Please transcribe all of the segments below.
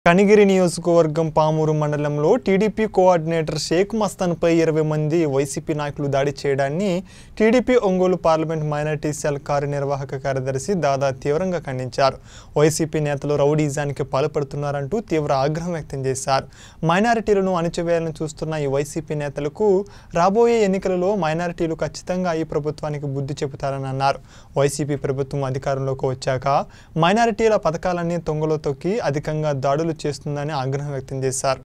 కనిగిరి నియోజకవర్గం పామూరు మండలంలో TDP coordinator Sheikh మస్తాన్పై ఇరవై మంది వైసీపీ నాయకులు దాడి చేయడాన్ని TDP Ongole parliament minority cell కార్యనిర్వాహక కార్యదర్శి దాదా తీవ్రంగా ఖండించారు వైసీపీ నేతలు రౌడీజానికి పాల్పడుతున్నారంటూ తీవ్ర ఆగ్రహం వ్యక్తం చేశారు మైనారిటీలను అణచివేయాలని చూస్తున్న ఈ వైసీపీ నేతలకు రాబోయే ఎన్నికలలో మైనారిటీలు ఖచ్చితంగా ఈ ప్రభుత్వానికి బుద్ధి చెబుతారని అన్నారు వైసీపీ ప్రభుత్వం అధికారంలోకి వచ్చాక మైనారిటీల పథకాలన్నీ తొంగలో తొక్కి అధికంగా దాడులు చేస్తుందని ఆగ్రహం వ్యక్తం చేశారు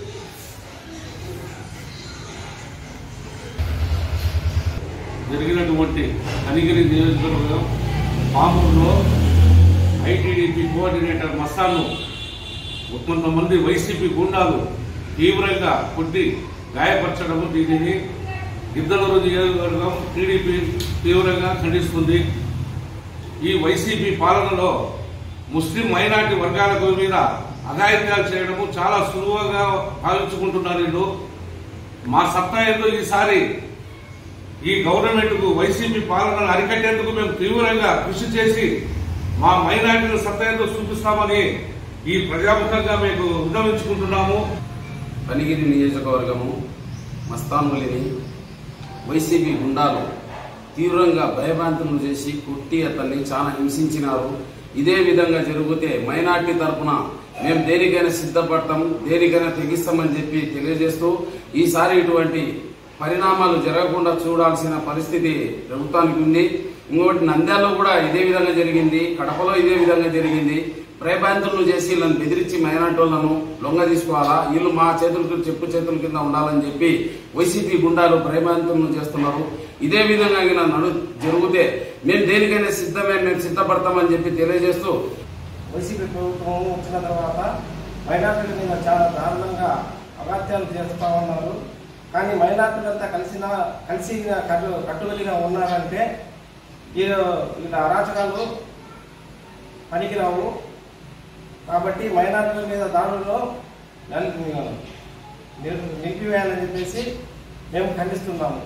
జరిగినటువంటి కనిగిరి నియోజకవర్గం పామూరులో ఐటీడీపీ కోఆర్డినేటర్ మస్తాను కొంతమంది వైసీపీ గుండాలు తీవ్రంగా కొట్టి గాయపరచడము దీనిని గిద్దలూరు నియోజకవర్గం టీడీపీ తీవ్రంగా ఖండిస్తుంది ఈ వైసీపీ పాలనలో ముస్లిం మైనార్టీ వర్గాల మీద అఘాయిత్యాలు చేయడము చాలా సులువుగా భావించుకుంటున్నారు వీళ్ళు మా సత్తా ఏందో ఈసారి ఈ గవర్నమెంట్ కు వైసీపీ పాలనను అరికట్టేందుకు మేము తీవ్రంగా కృషి చేసి మా మైనార్టీల సత్తా ఏందో చూపిస్తామని ఈ ప్రజాముఖంగా మీకు విన్నవించుకుంటున్నాము పనిగిరి నియోజకవర్గము మస్తాన్వలిని వైసీపీ గుండాలు తీవ్రంగా భయభ్రాంతులు చేసి కొట్టి అతన్ని చాలా హింసించినారు ఇదే విధంగా జరిగితే మైనార్టీ తరపున మేము దేనికైనా సిద్ధపడతాం దేనికైనా తెగిస్తామని చెప్పి తెలియజేస్తూ ఈసారి ఇటువంటి పరిణామాలు జరగకుండా చూడాల్సిన పరిస్థితి ప్రభుత్వానికి ఉంది ఇంకోటి నంద్యాలలో కూడా ఇదే విధంగా జరిగింది కడపలో ఇదే విధంగా జరిగింది భయభ్రాంతులను చేసి వీళ్ళని బెదిరించి మైనార్టీ వాళ్ళను లొంగ తీసుకోవాలా వీళ్ళు మా చేతులకు చెప్పు చేతుల కింద ఉండాలని చెప్పి వైసీపీ గుండాలు భయభ్రాంతులను చేస్తున్నారు ఇదే విధంగా గిన నడు జరిగితే మేము దేనికైనా సిద్ధమే మేము సిద్ధపడతామని చెప్పి తెలియజేస్తూ వైసీపీ ప్రభుత్వం వచ్చిన తర్వాత మైనార్టీల మీద చాలా దారుణంగా అగాత్యాలు చేస్తూ ఉన్నారు కానీ మైనార్టీలంతా కలిసిన కలిసి కట్టు కట్టుబడిగా ఉన్నారంటే ఈ వీళ్ళ అరాచకాలు పనికిరావు కాబట్టి మైనార్టీల మీద దాడుల్లో నల్- నిల్- నిలిపివేయాలని చెప్పేసి మేము ఖండిస్తున్నాము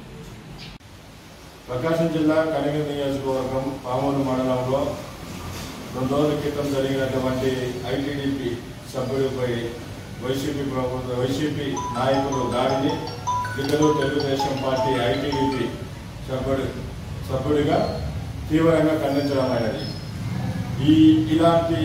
ప్రకాశం జిల్లా కనిగిరి నియోజకవర్గం పామూరు మండలంలో రెండు రోజుల క్రితం జరిగినటువంటి ఐటీడీపీ సభ్యుడిపై వైసీపీ ప్రభుత్వ వైసీపీ నాయకులు దాడిని ఇద్దరు తెలుగుదేశం పార్టీ ఐటీడీపీ సభ్యుడి సభ్యుడిగా తీవ్రంగా ఖండించడం అయినది ఈ ఇలాంటి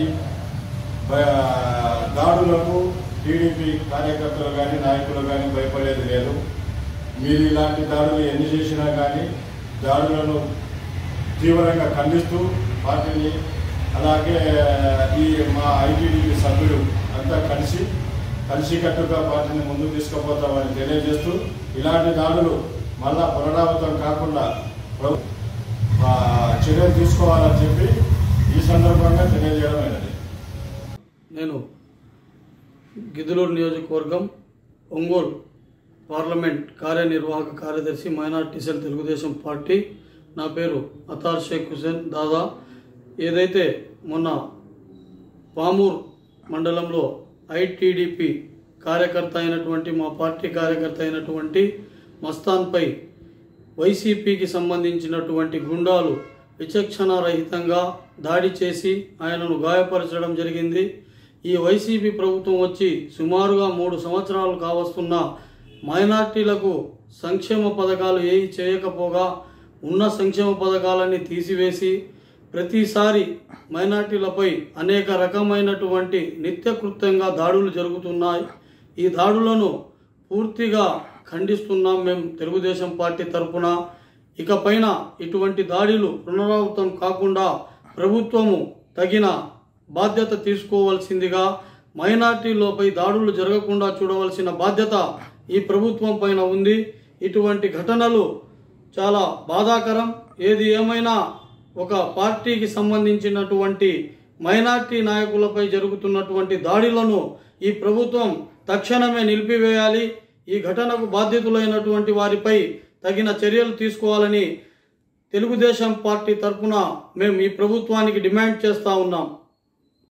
భయ- దాడులకు టీడీపీ కార్యకర్తలు కానీ నాయకులు కానీ భయపడేది లేదు మీరు ఇలాంటి దాడులు ఎన్ని చేసినా కానీ దాడులను తీవ్రంగా ఖండిస్తూ పార్టీని అలాగే ఈ మా ఐటీడీపీ సభ్యులు అంతా కలిసి కలిసికట్టుగా పార్టీని ముందుకు తీసుకుపోతామని తెలియజేస్తూ ఇలాంటి దాడులు మళ్ళా పునరావృతం కాకుండా ప్రభు- ఆ, చర్యలు తీసుకోవాలని చెప్పి ఈ సందర్భంగా తెలియజేయడం అయినది నేను గిద్దలూరు నియోజకవర్గం ఒంగోలు పార్లమెంట్ కార్యనిర్వాహక కార్యదర్శి మైనార్టీ సెల్ తెలుగుదేశం పార్టీ నా పేరు అతార్ షేక్ హుసేన్ దాదా ఏదైతే మొన్న పామూర్ మండలంలో ఐటీడీపీ కార్యకర్త అయినటువంటి మా పార్టీ కార్యకర్త అయినటువంటి మస్తాన్పై వైసీపీకి సంబంధించినటువంటి గుండాలు విచక్షణారహితంగా దాడి చేసి ఆయనను గాయపరచడం జరిగింది ఈ వైసీపీ ప్రభుత్వం వచ్చి సుమారుగా మూడు సంవత్సరాలు కావస్తున్న మైనార్టీలకు సంక్షేమ పథకాలు ఏవి చేయకపోగా ఉన్న సంక్షేమ పథకాలన్నీ తీసివేసి ప్రతిసారి మైనార్టీలపై అనేక రకమైనటువంటి నిత్యకృత్యంగా దాడులు జరుగుతున్నాయి ఈ దాడులను పూర్తిగా ఖండిస్తున్నాం మేము తెలుగుదేశం పార్టీ తరపున ఇకపైన ఇటువంటి దాడులు పునరావృతం కాకుండా ప్రభుత్వము తగిన బాధ్యత తీసుకోవాల్సిందిగా మైనార్టీలపై దాడులు జరగకుండా చూడవలసిన బాధ్యత ఈ ప్రభుత్వం పైన ఉంది ఇటువంటి ఘటనలు చాలా బాధాకరం ఏది ఏమైనా ఒక పార్టీకి సంబంధించినటువంటి మైనార్టీ నాయకులపై జరుగుతున్నటువంటి దాడులను ఈ ప్రభుత్వం తక్షణమే నిలిపివేయాలి ఈ ఘటనకు బాధ్యతులైనటువంటి వారిపై తగిన చర్యలు తీసుకోవాలని తెలుగుదేశం పార్టీ తరఫున మేము ఈ ప్రభుత్వానికి డిమాండ్ చేస్తా ఉన్నాం